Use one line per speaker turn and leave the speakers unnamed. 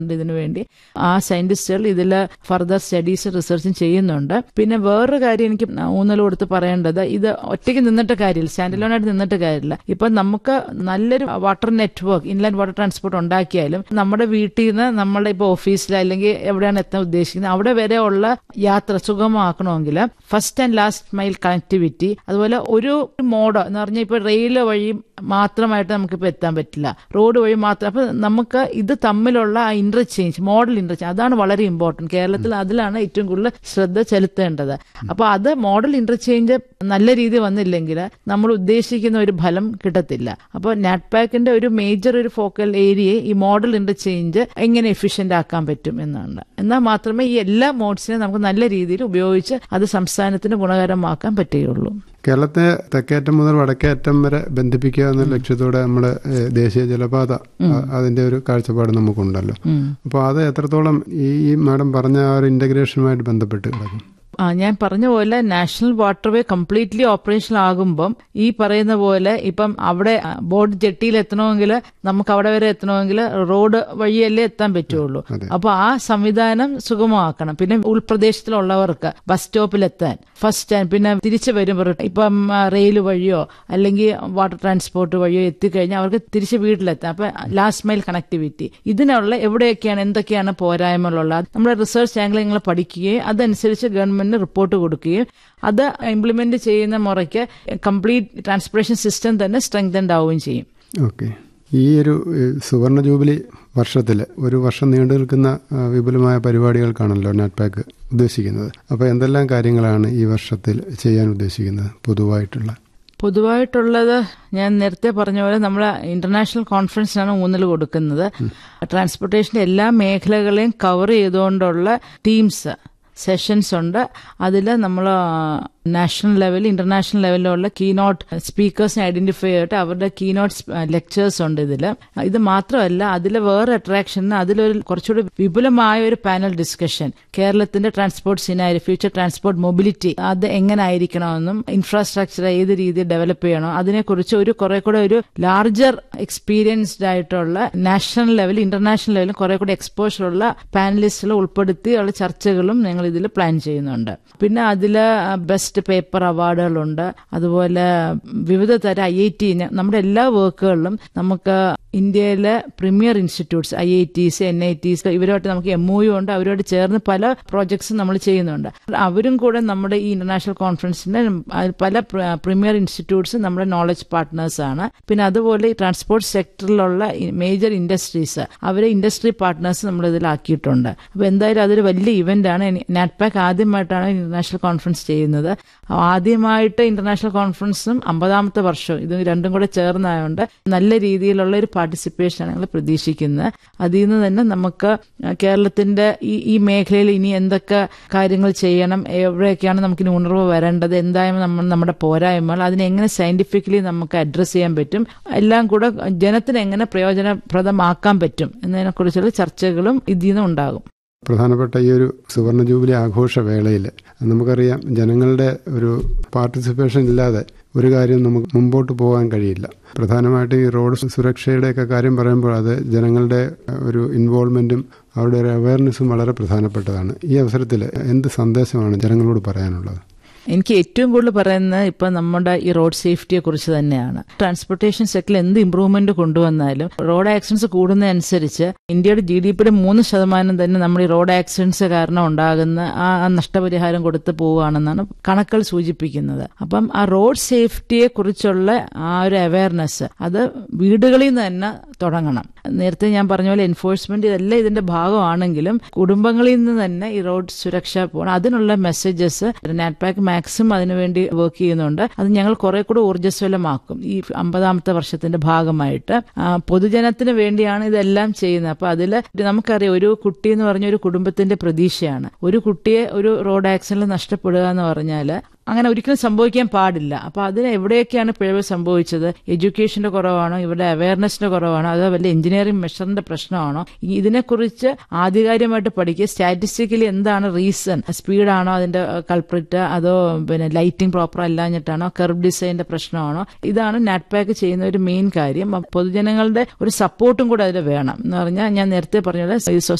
ഇതിനു വേണ്ടി ആ സയന്റിസ്റ്റുകൾ ഇതിൽ ഫർദർ സ്റ്റഡീസ് റിസർച്ചും ചെയ്യുന്നുണ്ട് പിന്നെ വേറൊരു കാര്യം എനിക്ക് ഊന്നൽ കൊടുത്ത് പറയേണ്ടത് ഇത് ഒറ്റയ്ക്ക് നിന്നിട്ട് കാര്യമില്ല സ്റ്റാൻഡ് ആയിട്ട് നിന്നിട്ട് കാര്യമില്ല ഇപ്പൊ നമുക്ക് നല്ലൊരു water network inland water transport ഉണ്ടാക്കിയാലും നമ്മുടെ വീട്ടിൽ നിന്ന് നമ്മുടെ ഇപ്പൊ ഓഫീസിൽ അല്ലെങ്കിൽ എവിടെയാണ് എത്താൻ ഉദ്ദേശിക്കുന്നത് അവിടെ വരെ ഉള്ള യാത്ര സുഗമമാക്കണമെങ്കിൽ first and last mile connectivity അതുപോലെ ഒരു മോഡ് എന്ന് പറഞ്ഞാൽ ഇപ്പൊ റെയിൽ വഴി മാത്രമായിട്ട് നമുക്കിപ്പോൾ എത്താൻ പറ്റില്ല റോഡ് വഴി മാത്രം അപ്പൊ നമുക്ക് ഇത് തമ്മിലുള്ള ആ ഇന്റർചേഞ്ച് മോഡൽ ഇന്റർചേഞ്ച് അതാണ് വളരെ ഇമ്പോർട്ടന്റ് കേരളത്തിൽ അതിലാണ് ഏറ്റവും കൂടുതൽ ശ്രദ്ധ ചെലുത്തേണ്ടത് അപ്പൊ അത് മോഡൽ ഇന്റർചേഞ്ച് നല്ല രീതിയിൽ വന്നില്ലെങ്കിൽ നമ്മൾ ഉദ്ദേശിക്കുന്ന ഒരു ഫലം കിട്ടത്തില്ല അപ്പോൾ നാറ്റ്പാക്കിന്റെ ഒരു മേജർ ഒരു ഫോക്കൽ ഏരിയയെ ഈ മോഡൽ ഇന്റർചേഞ്ച് എങ്ങനെ എഫിഷ്യന്റ് ആക്കാൻ പറ്റും എന്നാണ് എന്നാൽ മാത്രമേ ഈ എല്ലാ മോഡ്സിനെ നമുക്ക് നല്ല രീതിയിൽ ഉപയോഗിച്ച് അത് സംസ്ഥാനത്തിന് ഗുണകരമാക്കാൻ പറ്റുകയുള്ളൂ
കേരളത്തെ തെക്കേറ്റം മുതൽ വടക്കേറ്റം വരെ ബന്ധിപ്പിക്കുക എന്ന ലക്ഷ്യത്തോടെ നമ്മുടെ ഏഹ്, ദേശീയ ജലപാത അ- അതിന്റെ ഒരു കാഴ്ചപ്പാട് നമുക്കുണ്ടല്ലോ അപ്പോൾ അത് എത്രത്തോളം ഈ ഈ മാഡം പറഞ്ഞ ആ ഒരു ഇന്റഗ്രേഷനുമായിട്ട് ബന്ധപ്പെട്ട് കിടക്കും
ആ ഞാൻ പറഞ്ഞ പോലെ നാഷണൽ വാട്ടർവേ കംപ്ലീറ്റ്ലി ഓപ്പറേഷണൽ ആകുമ്പം ഈ പറയുന്ന പോലെ ഇപ്പം അവിടെ ബോർഡ് ജെട്ടിയിൽ എത്തണമെങ്കിൽ നമുക്ക് അവിടെ വരെ എത്തണമെങ്കിൽ റോഡ് വഴിയല്ലേ എത്താൻ പറ്റുള്ളൂ
അതെ.
അപ്പൊ ആ സംവിധാനം സുഗമമാക്കണം പിന്നെ ഉൾപ്രദേശത്തിലുള്ളവർക്ക് ബസ് സ്റ്റോപ്പിൽ എത്താൻ ഫസ്റ്റ് സ്റ്റാൻഡ് പിന്നെ തിരിച്ചു വരുമ്പോൾ ഇപ്പം റെയിൽ വഴിയോ അല്ലെങ്കിൽ വാട്ടർ ട്രാൻസ്പോർട്ട് വഴിയോ എത്തിക്കഴിഞ്ഞാൽ അവർക്ക് തിരിച്ച് വീട്ടിലെത്താം അപ്പൊ ലാസ്റ്റ് മൈൽ കണക്ടിവിറ്റി ഇതിനുള്ള എവിടെയൊക്കെയാണ് എന്തൊക്കെയാണ് പോരായ്മകളുള്ളത് നമ്മുടെ റിസർച്ച് ആംഗിൾ നിങ്ങൾ പഠിക്കുകയും അതനുസരിച്ച് ഗവൺമെന്റിന് റിപ്പോർട്ട് കൊടുക്കുകയും അത് ഇംപ്ലിമെന്റ് ചെയ്യുന്ന മുറയ്ക്ക് കംപ്ലീറ്റ് ട്രാൻസ്പോർട്ടേഷൻ സിസ്റ്റം തന്നെ സ്ട്രെങ്തൻഡ് ആവുകയും ചെയ്യും
ഓക്കെ ഈ ഒരു ഏഹ്, സുവർണ ജൂബിലി വർഷത്തിൽ ഒരു വർഷം നീണ്ടു നിൽക്കുന്ന ആ, വിപുലമായ പരിപാടികൾക്കാണല്ലോ നാറ്റ്പാക്ക് ഉദ്ദേശിക്കുന്നത് അപ്പോൾ എന്തെല്ലാം കാര്യങ്ങളാണ് ഈ വർഷത്തിൽ ചെയ്യാൻ ഉദ്ദേശിക്കുന്നത് പൊതുവായിട്ടുള്ള
പൊതുവായിട്ടുള്ളത് ഞാൻ നേരത്തെ പറഞ്ഞ പോലെ നമ്മൾ ഇന്റർനാഷണൽ കോൺഫറൻസിനാണ് ഊന്നൽ കൊടുക്കുന്നത് ട്രാൻസ്പോർട്ടേഷന്റെ എല്ലാ മേഖലകളെയും കവർ ചെയ്തുകൊണ്ടുള്ള ടീംസ് സെഷൻസ് ഉണ്ട് അതിൽ നമ്മൾ നാഷണൽ ലെവൽ ഇന്റർനാഷണൽ ലെവലിലുള്ള കീനോട്ട് സ്പീക്കേഴ്സിനെ ഐഡന്റിഫൈ ചെയ്തിട്ട് അവരുടെ കീനോട്ട് ലെക്ചേഴ്സ് ഉണ്ട് ഇതിൽ ഇത് മാത്രമല്ല അതിൽ വേറെ അട്രാക്ഷൻ അതിലൊരു കുറച്ചുകൂടി വിപുലമായ ഒരു പാനൽ ഡിസ്കഷൻ കേരളത്തിന്റെ transport scenario future transport mobility അത് എങ്ങനെ ആയിരിക്കണമെന്നും ഇൻഫ്രാസ്ട്രക്ചർ ഏത് രീതിയിൽ ഡെവലപ്പ് ചെയ്യണം അതിനെക്കുറിച്ച് ഒരു കുറെ കൂടെ ഒരു ലാർജർ എക്സ്പീരിയൻസ്ഡ് ആയിട്ടുള്ള നാഷണൽ ലെവൽ ഇന്റർനാഷണൽ ലെവലും കുറെ കൂടി എക്സ്പോഷർ ഉള്ള പാനലിസ്റ്റുകൾ ഉൾപ്പെടുത്തി ഉള്ള ചർച്ചകളും ഞങ്ങൾ ഇതിൽ പ്ലാൻ ചെയ്യുന്നുണ്ട് പിന്നെ അതിൽ ബെസ്റ്റ് പേപ്പർ അവാർഡുകളുണ്ട് അതുപോലെ വിവിധ തരം ഐ ഐ ടി നമ്മുടെ എല്ലാ വർക്കുകളിലും നമുക്ക് ഇന്ത്യയിലെ premier institutes I IITs NITs ഇവരുമായിട്ട് നമുക്ക് എം ഒ യു ഉണ്ട് അവരോട് ചേർന്ന് പല പ്രോജക്ട്സും നമ്മൾ ചെയ്യുന്നുണ്ട് അവരും കൂടെ നമ്മുടെ ഈ ഇന്റർനാഷണൽ കോൺഫറൻസിന്റെ പല പ്രീമിയർ ഇൻസ്റ്റിറ്റ്യൂട്ട്സ് നമ്മുടെ നോളജ് പാർട്ട്നേഴ്സ് ആണ് പിന്നെ അതുപോലെ ഈ ട്രാൻസ്പോർട്ട് സെക്ടറിലുള്ള മേജർ ഇൻഡസ്ട്രീസ് അവരെ ഇൻഡസ്ട്രി പാർട്ട്നേഴ്സ് നമ്മൾ ഇതിലാക്കിയിട്ടുണ്ട് അപ്പോൾ എന്തായാലും അതൊരു വലിയ ഇവന്റ് ആണ് നാറ്റ്പാക്ക് ആദ്യമായിട്ടാണ് ഇന്റർനാഷണൽ കോൺഫറൻസ് ചെയ്യുന്നത് ആദ്യമായിട്ട് ഇന്റർനാഷണൽ കോൺഫറൻസും അമ്പതാമത്തെ വർഷവും ഇത് രണ്ടും കൂടെ ചേർന്നായതുകൊണ്ട് നല്ല രീതിയിലുള്ള ഒരു പാർട്ടിസിപ്പേഷൻ ആണ് ഞങ്ങൾ പ്രതീക്ഷിക്കുന്നത് അതിൽ നിന്ന് തന്നെ നമുക്ക് കേരളത്തിന്റെ ഈ ഈ മേഖലയിൽ ഇനി എന്തൊക്കെ കാര്യങ്ങൾ ചെയ്യണം എവിടെയൊക്കെയാണ് നമുക്ക് ഇനി ഉണർവ് വരേണ്ടത് എന്തായാലും നമ്മൾ നമ്മുടെ പോരായ്മകൾ അതിനെ എങ്ങനെ സയന്റിഫിക്കലി നമുക്ക് അഡ്രസ്സ് ചെയ്യാൻ പറ്റും എല്ലാം കൂടെ ജനത്തിന് എങ്ങനെ പ്രയോജനപ്രദമാക്കാൻ പറ്റും എന്നതിനെക്കുറിച്ചുള്ള ചർച്ചകളും ഇതിൽ നിന്ന് ഉണ്ടാകും
പ്രധാനപ്പെട്ട ഈ ഒരു സുവർണ ജൂബിലി ആഘോഷ വേളയിൽ നമുക്കറിയാം ജനങ്ങളുടെ ഒരു പാർട്ടിസിപ്പേഷൻ ഇല്ലാതെ ഒരു കാര്യം നമുക്ക് മുമ്പോട്ട് പോകാൻ കഴിയില്ല പ്രധാനമായിട്ട് ഈ റോഡ് സുരക്ഷയുടെയൊക്കെ കാര്യം പറയുമ്പോൾ അത് ജനങ്ങളുടെ ഒരു ഇൻവോൾവ്മെന്റും അവരുടെ ഒരു അവയർനെസ്സും വളരെ പ്രധാനപ്പെട്ടതാണ് ഈ അവസരത്തിൽ എന്ത് സന്ദേശമാണ് ജനങ്ങളോട് പറയാനുള്ളത്
എനിക്ക് ഏറ്റവും കൂടുതൽ പറയുന്നത് ഇപ്പൊ നമ്മുടെ ഈ റോഡ് സേഫ്റ്റിയെ കുറിച്ച് തന്നെയാണ് ട്രാൻസ്പോർട്ടേഷൻ സെക്ടറിൽ എന്ത് ഇമ്പ്രൂവ്മെന്റ് കൊണ്ടുവന്നാലും റോഡ് ആക്സിഡൻസ് കൂടുന്നതനുസരിച്ച് ഇന്ത്യയുടെ ജി ഡി പിയുടെ മൂന്ന് ശതമാനം തന്നെ നമ്മൾ ഈ റോഡ് ആക്സിഡൻസ് കാരണം ഉണ്ടാകുന്ന ആ ആ നഷ്ടപരിഹാരം കൊടുത്ത് പോവുകയാണെന്നാണ് കണക്കുകൾ സൂചിപ്പിക്കുന്നത് അപ്പം ആ റോഡ് സേഫ്റ്റിയെ കുറിച്ചുള്ള ആ ഒരു അവയർനെസ് അത് വീടുകളിൽ നിന്ന് തന്നെ തുടങ്ങണം നേരത്തെ ഞാൻ പറഞ്ഞ പോലെ എൻഫോഴ്സ്മെന്റ് ഇതെല്ലാം ഇതിന്റെ ഭാഗമാണെങ്കിലും കുടുംബങ്ങളിൽ നിന്ന് തന്നെ ഈ റോഡ് സുരക്ഷ പോകണം അതിനുള്ള മെസ്സേജസ് നാറ്റ്പാക്ക് മാക്സിമം അതിനുവേണ്ടി വർക്ക് ചെയ്യുന്നുണ്ട് അത് ഞങ്ങൾ കുറെ കൂടെ ഊർജ്ജസ്വലമാക്കും ഈ അമ്പതാമത്തെ വർഷത്തിന്റെ ഭാഗമായിട്ട് ആ, പൊതുജനത്തിന് വേണ്ടിയാണ് ഇതെല്ലാം ചെയ്യുന്നത് അപ്പൊ അതിൽ നമുക്കറിയാം ഒരു കുട്ടി എന്ന് പറഞ്ഞ ഒരു കുടുംബത്തിന്റെ പ്രതീക്ഷയാണ് ഒരു കുട്ടിയെ ഒരു റോഡ് ആക്സിഡന്റിൽ നഷ്ടപ്പെടുക എന്ന് പറഞ്ഞാൽ അങ്ങനെ ഒരിക്കലും സംഭവിക്കാൻ പാടില്ല അപ്പൊ അതിന് എവിടെയൊക്കെയാണ് പിഴവ് സംഭവിച്ചത് എഡ്യൂക്കേഷന്റെ കുറവാണോ ഇവരുടെ അവയർനെസിന്റെ കുറവാണോ അതോ വല്ല എഞ്ചിനീയറിംഗ് മെഷറിന്റെ പ്രശ്നമാണോ ഈ- ഇതിനെക്കുറിച്ച് ആധികാരികമായിട്ട് പഠിക്കുക സ്റ്റാറ്റിസ്റ്റിക്കലി എന്താണ് റീസൺ സ്പീഡാണോ അതിന്റെ കൾപ്രിറ്റ് അതോ പിന്നെ ലൈറ്റിംഗ് പ്രോപ്പർ അല്ലാഞ്ഞിട്ടാണോ കർവ് ഡിസൈനിന്റെ പ്രശ്നമാണോ ഇതാണ് നാറ്റ് പാക്ക് ചെയ്യുന്ന ഒരു മെയിൻ കാര്യം അപ്പൊ പൊതുജനങ്ങളുടെ ഒരു സപ്പോർട്ടും കൂടെ അതിൽ വേണം എന്ന് പറഞ്ഞാൽ ഞാൻ നേരത്തെ പറഞ്ഞത് ഈ